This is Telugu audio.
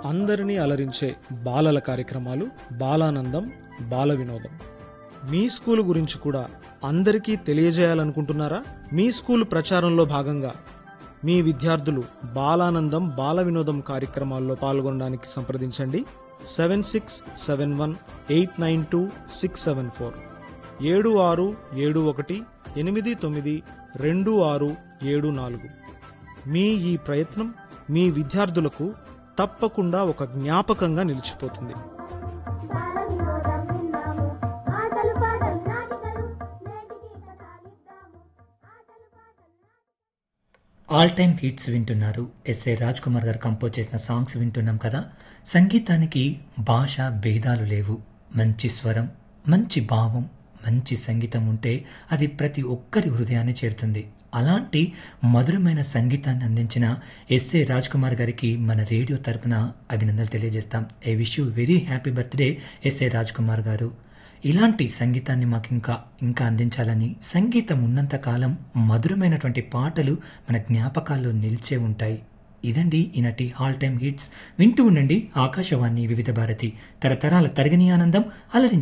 అందరినీ అలరించే బాలల కార్యక్రమాలు బాలానందం బాల వినోదం మీ స్కూల్ గురించి కూడా అందరికీ తెలియజేయాలనుకుంటున్నారా మీ స్కూల్ ప్రచారంలో భాగంగా మీ విద్యార్థులు బాలానందం బాల వినోదం కార్యక్రమాల్లో పాల్గొనడానికి సంప్రదించండి seven six seven one eight nine two six seven four ఏడు ఆరు ఏడు ఒకటి ఎనిమిది తొమ్మిది రెండు ఆరు ఏడు నాలుగు మీ ఈ ప్రయత్నం మీ విద్యార్థులకు తప్పకుండా ఒక జ్ఞాపకంగా నిలిచిపోతుంది బాలవినోదం విన్నాము ఆటలు పాటలు నాటికలు నేటికి కథాలిద్దాము ఆటలు పాటలు ఆల్ టైమ్ హిట్స్ వింటున్నారు ఎస్ఏ రాజ్ కుమార్ గారు కంపోజ్ చేసిన సాంగ్స్ వింటున్నాం కదా సంగీతానికి భాష భేదాలు లేవు మంచి స్వరం మంచి భావం మంచి సంగీతం ఉంటే అది ప్రతి ఒక్కరి హృదయాన్ని చేరుతుంది అలాంటి మధురమైన సంగీతాన్ని అందించిన ఎస్ఏ రాజ్ కుమార్ గారికి మన రేడియో తరపున అభినందనలు తెలియజేస్తాం a wish you very happy birthday S A Raj Kumar గారు ఇలాంటి సంగీతాన్ని మాకు ఇంకా ఇంకా అందించాలని సంగీతం ఉన్నంత కాలం మధురమైనటువంటి పాటలు మన జ్ఞాపకాల్లో నిలిచే ఉంటాయి ఇదండి ఈనాటి ఆల్ టైమ్ హిట్స్ వింటూ ఉండండి ఆకాశవాణి వివిధ భారతి తరతరాల తరగని ఆనందం అలరించి